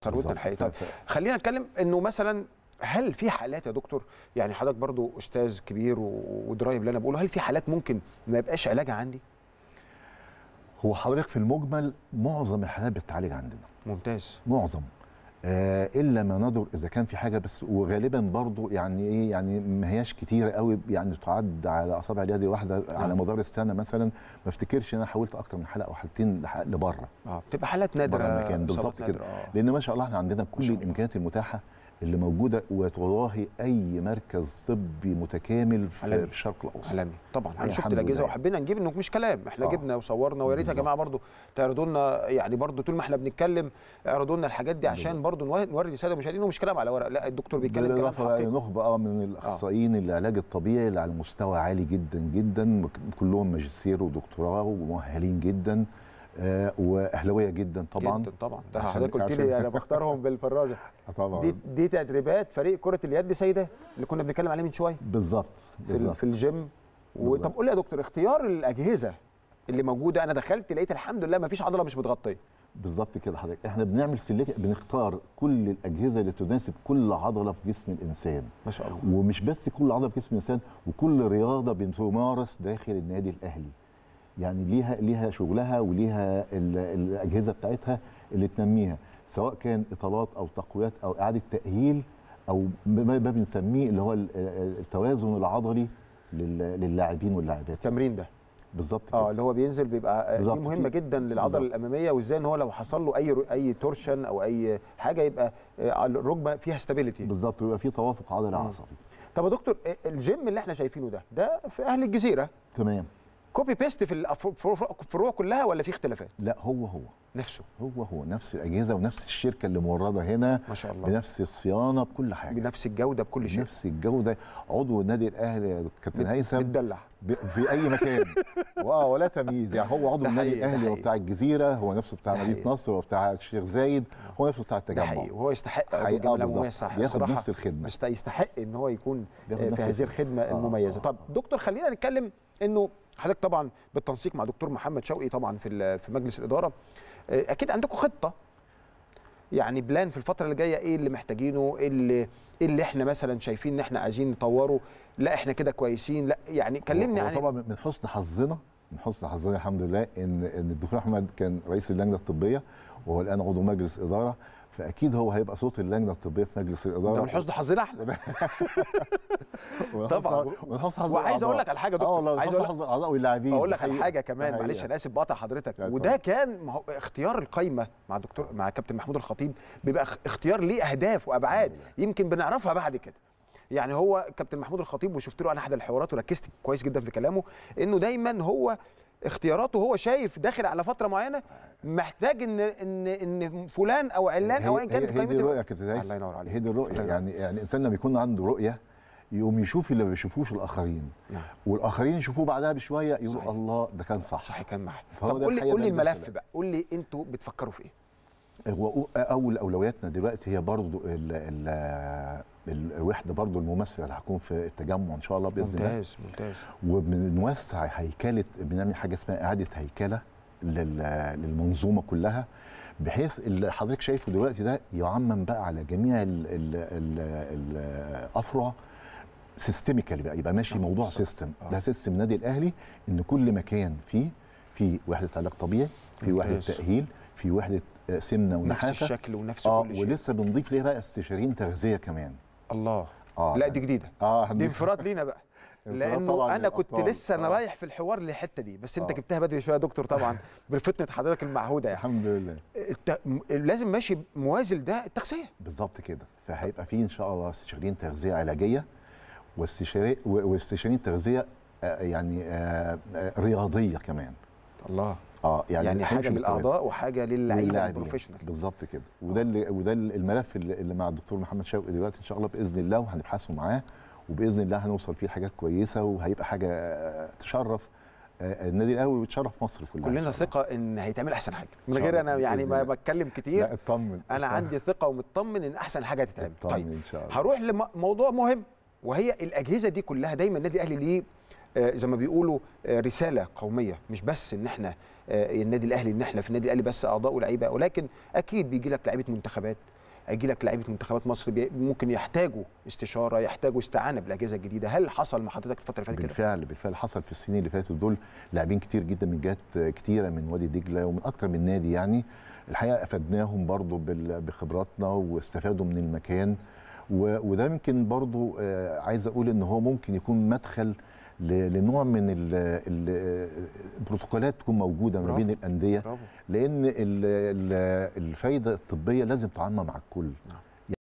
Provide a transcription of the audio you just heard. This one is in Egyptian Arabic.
ثروتنا بالظبط. الحقيقي طيب ف- خلينا نتكلم انه مثلا هل في حالات يا دكتور يعني حضرتك برضو استاذ كبير و- ودرايب اللي انا بقوله هل في حالات ممكن ما يبقاش علاجها عندي هو حضرتك في المجمل معظم الحالات بتتعالج عندنا ممتاز معظم آه الا ما ندر اذا كان في حاجه بس وغالبا برضو يعني ايه يعني ما هياش كتيره قوي يعني تعد على اصابع اليد الواحده على نعم. مدار السنه مثلا ما افتكرش ان انا حاولت اكتر من حلقه او حالتين لح- لبره اه بتبقى حالات نادره بره المكان إصابات بالظبط كده نادرة، آه. لان ما شاء الله احنا عندنا كل شاء الله. الامكانيات المتاحه اللي موجوده وتضاهي اي مركز طبي متكامل في, عالمي. في الشرق الاوسط عالمي طبعا انا شفت الحمد الاجهزه لله. وحبينا نجيب انه مش كلام احنا آه. جبنا وصورنا ويا ريت يا بالظبط. جماعه برضو تعرضوا لنا يعني برضو طول ما احنا بنتكلم اعرضوا لنا الحاجات دي عشان بالظبط. برضو نو- نوري الساده المشاهدين انه مش كلام على ورق لا الدكتور بيتكلم كلام بالاضافه بقى حقيقي نخبه اه من الاخصائيين العلاج الطبيعي اللي على مستوى عالي جدا جدا مك- كلهم ماجستير ودكتوراه ومؤهلين جدا آه واهلاويه جدا طبعا جدا طبعا ده عشان- حضرتك قلت عشان- لي انا بختارهم بالفرازه آه طبعا دي دي تدريبات فريق كره اليد سيدات اللي كنا بنتكلم عليه من شويه بالظبط في, ال- بالظبط في الجيم و... بالظبط. طب قول لي يا دكتور اختيار الاجهزه اللي موجوده انا دخلت لقيت الحمد لله ما فيش عضله مش متغطيه بالظبط كده حضرتك احنا بنعمل سلك بنختار كل الاجهزه اللي تناسب كل عضله في جسم الانسان ما شاء الله ومش بس كل عضله في جسم الانسان وكل رياضه بتمارس داخل النادي الاهلي يعني ليها ليها شغلها وليها ال- الاجهزه بتاعتها اللي تنميها سواء كان اطالات او تقويات او اعاده تاهيل او ما ما بنسميه اللي هو ال- ال- التوازن العضلي لل- للاعبين واللاعبات التمرين ده بالظبط اه كده اللي هو بينزل بيبقى آه، دي بالظبط مهمه كده. جدا للعضله بالظبط. الاماميه وازاي ان هو لو حصل له اي رو- اي تورشن او اي حاجه يبقى آه، على الركبه فيها ستابيليتي بالظبط ويبقى في توافق عضلي مم. عصبي طب يا دكتور آه، الجيم اللي احنا شايفينه ده ده في اهل الجزيره تمام كوبي بيست في الأف- الفروع كلها ولا في اختلافات لا هو هو نفسه هو هو نفس الاجهزه ونفس الشركه اللي مورده هنا ما شاء الله بنفس الصيانه بكل حاجه بنفس الجوده بكل شيء بنفس الجوده عضو النادي الاهلي يا كابتن هيثم بتدلع ب- في اي مكان واه ولا تمييز يعني هو عضو ده النادي حقيقي، ده الاهلي حقيقي. وبتاع الجزيره هو نفسه بتاع ده مدينه حقيقي. نصر وبتاع الشيخ زايد هو نفسه بتاع ده التجمع حقيقي وهو يستحق حقيقي، الجمله آه، العموميه بالظبط. الصح بياخد الصراحه نفس الخدمه يست- يستحق ان هو يكون بياخد آه، نفس في هذه الخدمة. الخدمه آه، المميزه آه، طب دكتور خلينا نتكلم انه حضرتك طبعا بالتنسيق مع دكتور محمد شوقي طبعا في ال- في مجلس الاداره آه، اكيد عندكم خطه يعني بلان في الفتره اللي جايه ايه اللي محتاجينه ايه اللي ايه اللي احنا مثلا شايفين ان احنا عايزين نطوره لا احنا كده كويسين لا يعني كلمني هو عن طبعا من حسن حظنا من حسن حظنا الحمد لله ان ان الدكتور احمد كان رئيس اللجنه الطبيه وهو الان عضو مجلس اداره فاكيد هو هيبقى صوت اللجنه الطبيه في مجلس الاداره ده من حسن حظنا احنا ومن طبعا. حسن- من حسن حظ وعايز اقول لك الأعضاء. على حاجه يا اه دكتور والله عايز عايز اقول حظ الاعضاء واللاعبين اقول لك دي على حقيقة. حاجه كمان دي معلش حقيقة. انا اسف بقطع حضرتك لا، وده اتفضل. كان ما هو اختيار القايمه مع دكتور مع كابتن محمود الخطيب بيبقى اخ- اختيار ليه اهداف وابعاد الحمد لله. يمكن بنعرفها بعد كده يعني هو كابتن محمود الخطيب وشفت له انا احد الحوارات وركزت كويس جدا في كلامه انه دايما هو اختياراته هو شايف داخل على فتره معينه محتاج ان ان ان فلان او علان او ايا كان هي, في هي دي قائمته الرؤيه يا كابتن هيثم. الله ينور عليك. هي دي الرؤيه الله يعني يعني الانسان لما يكون عنده رؤيه يقوم يشوف اللي ما بيشوفوش الاخرين نعم والاخرين يشوفوه بعدها بشويه يقولوا صحيح. الله ده كان صح صحيح كان معاه فهو طب ده قول لي الحقيقة قول لي ده اللي الملف بيحصل. بقى قول لي انتوا بتفكروا في ايه هو اول اولوياتنا دلوقتي هي برضو ال ال ال الوحده برضو الممثله اللي هتكون في التجمع ان شاء الله باذن الله ممتاز ممتاز وبنوسع هيكله بنعمل حاجه اسمها اعاده هيكله لل- للمنظومه كلها بحيث اللي حضرتك شايفه دلوقتي ده يعمم بقى على جميع ال- ال- ال- الافرع سيستميكالي بقى يبقى ماشي آه، موضوع بالظبط. سيستم آه. ده سيستم النادي الاهلي ان كل مكان فيه في وحده علاج طبيعي في وحده ممتاز. تاهيل في وحده آه، سمنه نفس ونحافه الشكل ونفس اه كل شيء ولسه بنضيف ليها بقى استشاريين تغذيه كمان الله اه لا يعني- دي جديده اه دي هنضيف- انفراد لينا بقى انفراد لانه طبعاً انا كنت للأبطال. لسه انا آه. رايح في الحوار للحته دي بس انت آه. جبتها بدري شويه يا دكتور طبعا بالفتنه حضرتك المعهوده يعني الحمد لله الت... م- لازم ماشي موازل ده التغذيه بالظبط كده فهيبقى في ان شاء الله استشاريين تغذيه علاجيه واستشاري و- واستشاريين تغذيه آه، يعني آه، آه، رياضيه كمان الله اه يعني, يعني حاجه هيمشوا بالتوازي. للاعضاء وحاجه للعيبه للاعبين. البروفيشنال بالظبط كده وده اللي وده الملف اللي اللي مع الدكتور محمد شوقي دلوقتي ان شاء الله باذن الله وهنبحثه معاه وباذن الله هنوصل فيه حاجات كويسه وهيبقى حاجه آه، تشرف آه، النادي الاهلي وتشرف مصر كلها إن كلنا شاء الله. ثقه ان هيتعمل احسن حاجه من إن شاء غير الله. انا يعني بإذن ما الله. بتكلم كتير لا اطمن انا اطمن. عندي ثقه ومطمن ان احسن حاجه هتتعمل اطمن طيب ان شاء الله هروح لموضوع مهم وهي الاجهزه دي كلها دايما النادي الاهلي ليه آه، زي ما بيقولوا آه، رساله قوميه مش بس ان احنا آه، النادي الاهلي ان احنا في النادي الاهلي بس اعضاء ولاعيبه ولكن اكيد بيجي لك لعيبه منتخبات اجي لك لعيبه منتخبات مصر بي- ممكن يحتاجوا استشاره يحتاجوا استعانه بالاجهزه الجديده هل حصل مع حضرتك الفتره اللي فاتت كده بالفعل بالفعل حصل في السنين اللي فاتت دول لاعبين كتير جدا من جهات كتيره من وادي دجله ومن اكتر من نادي يعني الحقيقه افدناهم برضو بال- بخبراتنا واستفادوا من المكان و- وده يمكن برضو آه، عايز اقول ان هو ممكن يكون مدخل ل- لنوع من ال- ال- البروتوكولات تكون موجوده ما برافو. بين الانديه برافو لان ال- ال- الفايده الطبيه لازم تعمم مع الكل نعم.